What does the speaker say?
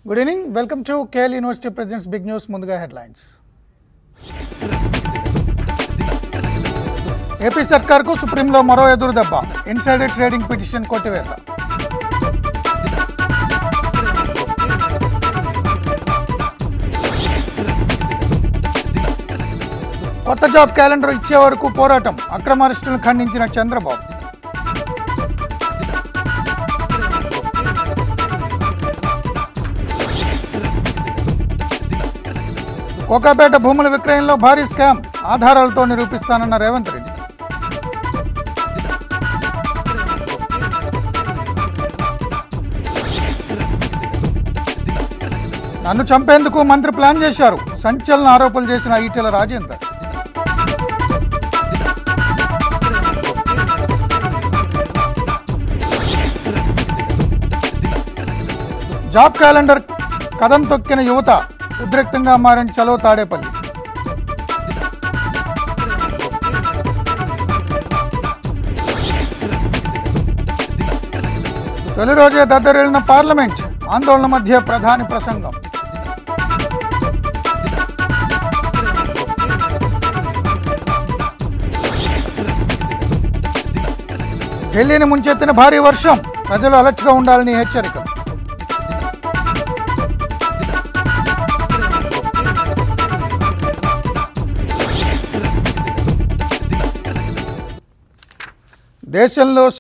good evening welcome to KL university presidents big news ముందుగా headlines AP సర్కార్కు సుప్రీంలో మరో ఎదురు దెబ్బ ఇన్సైడర్ ట్రేడింగ్ పిటిషన్ కొట్టివేత కొత్త జాబ్ క్యాలెండర్ ఇచ్చే వరకు పోరాటం అక్రమ అరెస్టులను ఖండించిన చంద్రబాబు కోకాపేట భూముల విక్రయంలో భారీ స్కామ్ ఆధారాలతో నిరూపిస్తానన్న రేవంత్ రెడ్డి నన్ను చంపేందుకు మంత్రి ప్లాన్ చేశారు సంచలన ఆరోపణలు చేసిన ఈటెల రాజేందర్ జాబ్ క్యాలెండర్ కథం తొక్కిన యువత ఉద్రిక్తంగా మారిన చలో తాడేపల్లి తొలి రోజే దద్దరిల్లిన పార్లమెంట్ ఆందోళన మధ్య ప్రధాని ప్రసంగం ఢిల్లీని ముంచెత్తిన భారీ వర్షం ప్రజలు అలర్ట్గా ఉండాలని హెచ్చరికలు దేశంలో